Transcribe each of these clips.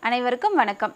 அனைவருக்கும் வணக்கம்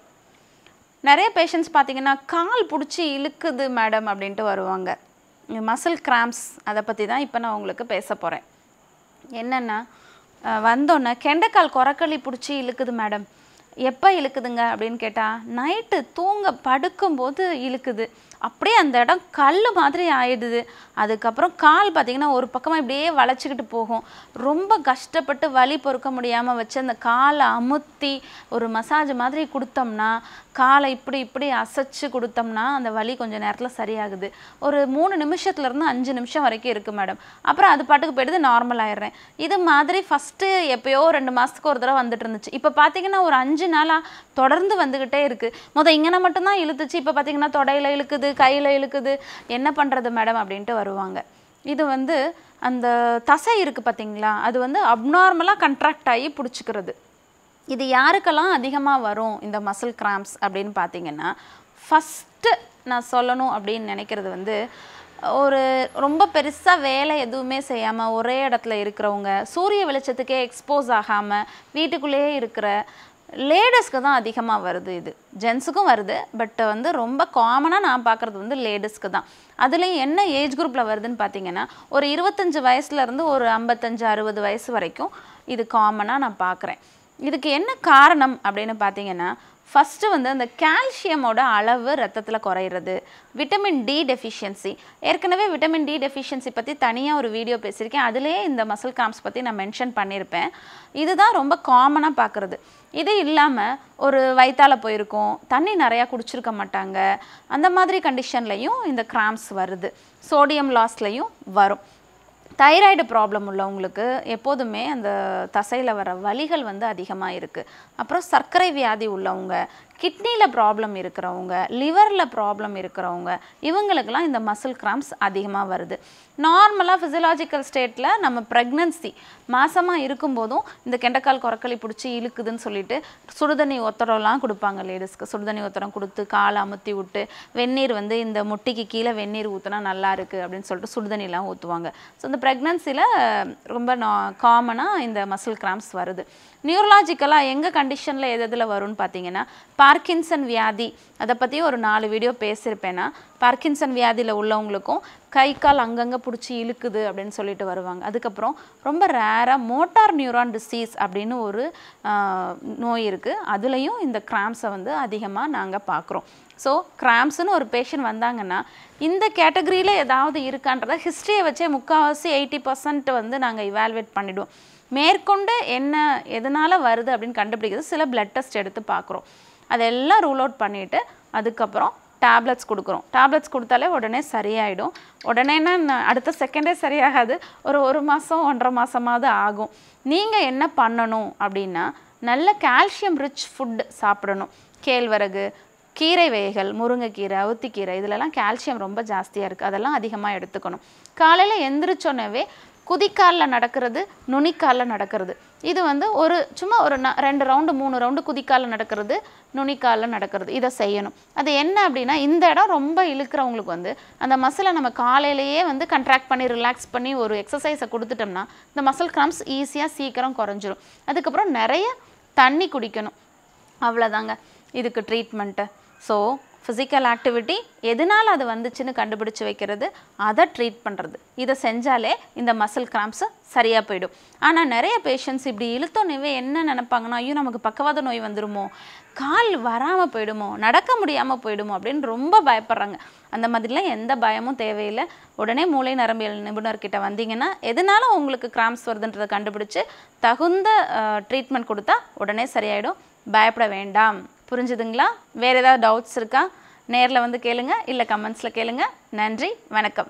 நிறைய பேஷண்ட்ஸ் பார்த்தீங்கன்னா கால் பிடிச்சி இழுக்குது மேடம் அப்படின்ட்டு வருவாங்க மசில் கிராம்ஸ் அதை பற்றி தான் இப்போ நான் உங்களுக்கு பேச போகிறேன் என்னென்னா அஹ், வந்தோன்னே கெண்டைக்கால் கொரக்களி பிடிச்சி இழுக்குது மேடம் எப்போ இழுக்குதுங்க அப்படின்னு கேட்டால் நைட்டு தூங்க படுக்கும்போது இழுக்குது அப்படியே அந்த இடம் கல் மாதிரி ஆயிடுது அதுக்கப்புறம் கால் பார்த்திங்கன்னா ஒரு பக்கமாக இப்படியே வளைச்சிக்கிட்டு போகும் ரொம்ப கஷ்டப்பட்டு வலி பொறுக்க முடியாமல் வச்சு அந்த காலை அமுத்தி ஒரு மசாஜ் மாதிரி கொடுத்தோம்னா காலை இப்படி இப்படி அசைச்சு கொடுத்தோம்னா அந்த வலி கொஞ்சம் நேரத்தில் சரியாகுது ஒரு மூணு நிமிஷத்துலேருந்து அஞ்சு நிமிஷம் வரைக்கும் இருக்குது மேடம் அப்புறம் அது பாட்டுக்கு போயிடுது நார்மல் ஆயிடுறேன் இது மாதிரி ஃபஸ்ட்டு எப்பயோ ரெண்டு மாதத்துக்கு ஒரு தடவை வந்துட்டு இருந்துச்சு இப்போ பார்த்தீங்கன்னா ஒரு அஞ்சு நாளாக தொடர்ந்து வந்துக்கிட்டே இருக்குது முத இங்கன மட்டும்தான் இழுத்துச்சு இப்போ பார்த்தீங்கன்னா தொடையில் இழுக்குது கையில் இழுக்குது என்ன பண்ணுறது மேடம் அப்படின்ட்டு வருவாங்க இது வந்து அந்த தசை இருக்குது பார்த்தீங்களா அது வந்து அப்நார்மலாக கண்ட்ராக்ட் ஆகி பிடிச்சிக்கிறது இது யாருக்கெல்லாம் அதிகமாக வரும் இந்த மசில் கிராம்ஸ் அப்படின்னு பார்த்தீங்கன்னா ஃபஸ்ட்டு நான் சொல்லணும் அப்படின்னு நினைக்கிறது வந்து ஒரு ரொம்ப பெருசாக வேலை எதுவுமே செய்யாமல் ஒரே இடத்துல இருக்கிறவங்க சூரிய வெளிச்சத்துக்கே எக்ஸ்போஸ் ஆகாமல் வீட்டுக்குள்ளேயே இருக்கிற லேடிஸ்க்கு தான் அதிகமாக வருது இது ஜென்ஸுக்கும் வருது பட் வந்து ரொம்ப காமனாக நான் பார்க்குறது வந்து லேடிஸ்க்கு தான் அதுலேயும் என்ன ஏஜ் குரூப்பில் வருதுன்னு பார்த்தீங்கன்னா ஒரு இருபத்தஞ்சு வயசுலேருந்து ஒரு ஐம்பத்தஞ்சு அறுபது வயசு வரைக்கும் இது காமனாக நான் பார்க்குறேன் இதுக்கு என்ன காரணம் அப்படின்னு பார்த்தீங்கன்னா ஃபஸ்ட்டு வந்து அந்த கால்சியமோட அளவு ரத்தத்தில் குறையிறது விட்டமின் டி டெஃபிஷியன்சி ஏற்கனவே விட்டமின் டி டெஃபிஷியன்சி பற்றி தனியாக ஒரு வீடியோ பேசியிருக்கேன் அதிலே இந்த மசில் கிராம்ஸ் பற்றி நான் மென்ஷன் பண்ணியிருப்பேன் இதுதான் ரொம்ப காமனாக பார்க்குறது இது இல்லாமல் ஒரு வயிற்றால போயிருக்கும் தண்ணி நிறையா குடிச்சிருக்க மாட்டாங்க அந்த மாதிரி கண்டிஷன்லையும் இந்த கிராம்ஸ் வருது சோடியம் லாஸ்லையும் வரும் தைராய்டு ப்ராப்ளம் உள்ளவங்களுக்கு எப்போதுமே அந்த தசையில் வர வலிகள் வந்து அதிகமாக இருக்குது அப்புறம் சர்க்கரை வியாதி உள்ளவங்க கிட்னியில் ப்ராப்ளம் இருக்கிறவங்க லிவரில் ப்ராப்ளம் இருக்கிறவங்க இவங்களுக்கெல்லாம் இந்த மசில் கிராம்ஸ் அதிகமாக வருது நார்மலாக ஃபிசியலாஜிக்கல் ஸ்டேட்டில் நம்ம ப்ரெக்னன்சி மாசமாக இருக்கும்போதும் இந்த கெண்டைக்கால் கொரக்களி பிடிச்சி இழுக்குதுன்னு சொல்லிட்டு சுடுதண்ணி ஒத்தடம்லாம் கொடுப்பாங்க லேடிஸ்க்கு சுடுதண்ணி ஒத்தடம் கொடுத்து காலை அமுத்தி விட்டு வெந்நீர் வந்து இந்த முட்டிக்கு கீழே வெந்நீர் ஊற்றினா நல்லா இருக்குது அப்படின்னு சொல்லிட்டு சுடுதண்ணிலாம் ஊற்றுவாங்க ஸோ இந்த ப்ரெக்னன்சியில் ரொம்ப காமனாக இந்த மசில் கிராம்ஸ் வருது நியூரலாஜிக்கலாக எங்கள் கண்டிஷனில் எது எதில் வரும்னு பார்த்தீங்கன்னா பார்க்கின்சன் வியாதி அதை பற்றி ஒரு நாலு வீடியோ பேசியிருப்பேன்னா பார்க்கின்சன் வியாதியில் உள்ளவங்களுக்கும் கை கால் அங்கங்கே பிடிச்சி இழுக்குது அப்படின்னு சொல்லிட்டு வருவாங்க அதுக்கப்புறம் ரொம்ப ரேராக மோட்டார் நியூரான் டிசீஸ் அப்படின்னு ஒரு ஆஹ், நோய் இருக்குது அதுலேயும் இந்த கிராம்ஸை வந்து அதிகமாக நாங்கள் பார்க்குறோம் ஸோ கிராம்ஸ்னு ஒரு பேஷண்ட் வந்தாங்கன்னா இந்த கேட்டகரியில் ஏதாவது இருக்கான்றத ஹிஸ்ட்ரியை வச்சே முக்கால்வாசி எயிட்டி பர்சன்ட் வந்து நாங்கள் இவால்வேட் பண்ணிவிடுவோம் மேற்கொண்டு என்ன எதனால் வருது அப்படின்னு கண்டுபிடிக்கிறது சில பிளட் டெஸ்ட் எடுத்து பார்க்குறோம் அதெல்லாம் ரூல் அவுட் பண்ணிவிட்டு அதுக்கப்புறம் டேப்லெட்ஸ் கொடுக்குறோம் டேப்லெட்ஸ் கொடுத்தாலே உடனே சரியாயிடும் உடனேனா ந- அடுத்த செகண்டே சரியாகாது ஒரு ஒரு மாதம் ஒன்றரை மாதமாவது ஆகும் நீங்கள் என்ன பண்ணணும் அப்படின்னா நல்ல கால்சியம் ரிச் ஃபுட் சாப்பிடணும் கேழ்வரகு கீரை வகைகள் முருங்கைக்கீரை அவுத்திக்கீரை இதிலெல்லாம் கால்சியம் ரொம்ப ஜாஸ்தியாக இருக்குது அதெல்லாம் அதிகமாக எடுத்துக்கணும் காலையில் எந்திரிச்சோன்னவே குதிக்காலில் நடக்கிறது நுனிக்காலில் நடக்கிறது இது வந்து ஒரு சும்மா ஒரு ந- ரெண்டு ரவுண்டு மூணு ரவுண்டு குதிக்காலில் நடக்கிறது நுனிக்காலில் நடக்கிறது இதை செய்யணும் அது என்ன அப்படின்னா இந்த இடம் ரொம்ப இழுக்கிறவங்களுக்கு வந்து அந்த மசிலை நம்ம காலையிலேயே வந்து கண்ட்ராக்ட் பண்ணி ரிலாக்ஸ் பண்ணி ஒரு எக்ஸசைஸை கொடுத்துட்டோம்னா இந்த மசில் கிராம்ஸ் ஈஸியாக சீக்கிரம் குறைஞ்சிரும் அதுக்கப்புறம் நிறைய தண்ணி குடிக்கணும் அவ்வளோதாங்க இதுக்கு ட்ரீட்மெண்ட்டு ஸோ ஃபிசிக்கல் ஆக்டிவிட்டி எதனால் அது வந்துச்சுன்னு கண்டுபிடிச்சு வைக்கிறது அதை ட்ரீட் பண்ணுறது இதை செஞ்சாலே இந்த மசில் கிராம்ஸு சரியாக போயிடும் ஆனால் நிறைய பேஷண்ட்ஸ் இப்படி இழுத்தோன்னே என்ன நினைப்பாங்கன்னா ஐயோ நமக்கு பக்கவாத நோய் வந்துருமோ கால் வராமல் போயிடுமோ நடக்க முடியாமல் போயிடுமோ அப்படின்னு ரொம்ப பயப்படுறாங்க அந்த மாதிரிலாம் எந்த பயமும் தேவையில்லை உடனே மூளை நரம்பியல் நிபுணர்கிட்ட வந்தீங்கன்னா எதனால உங்களுக்கு கிராம்ஸ் வருதுன்றதை கண்டுபிடிச்சு தகுந்த ட்ரீட்மெண்ட் கொடுத்தா உடனே சரியாயிடும் பயப்பட வேண்டாம் புரிஞ்சுதுங்களா வேறு ஏதாவது டவுட்ஸ் இருக்கா நேரில் வந்து கேளுங்க இல்லை கமெண்ட்ஸில் கேளுங்க நன்றி வணக்கம்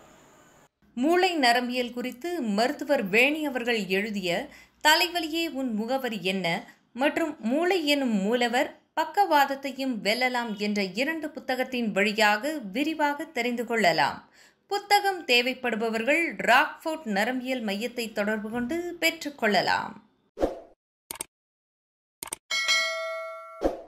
மூளை நரம்பியல் குறித்து மருத்துவர் வேணி அவர்கள் எழுதிய தலைவலியே உன் முகவரி என்ன மற்றும் மூளை எனும் மூலவர் பக்கவாதத்தையும் வெல்லலாம் என்ற இரண்டு புத்தகத்தின் வழியாக விரிவாக தெரிந்து கொள்ளலாம் புத்தகம் தேவைப்படுபவர்கள் ராக்ஃபோர்ட் நரம்பியல் மையத்தை தொடர்பு கொண்டு பெற்றுக்கொள்ளலாம்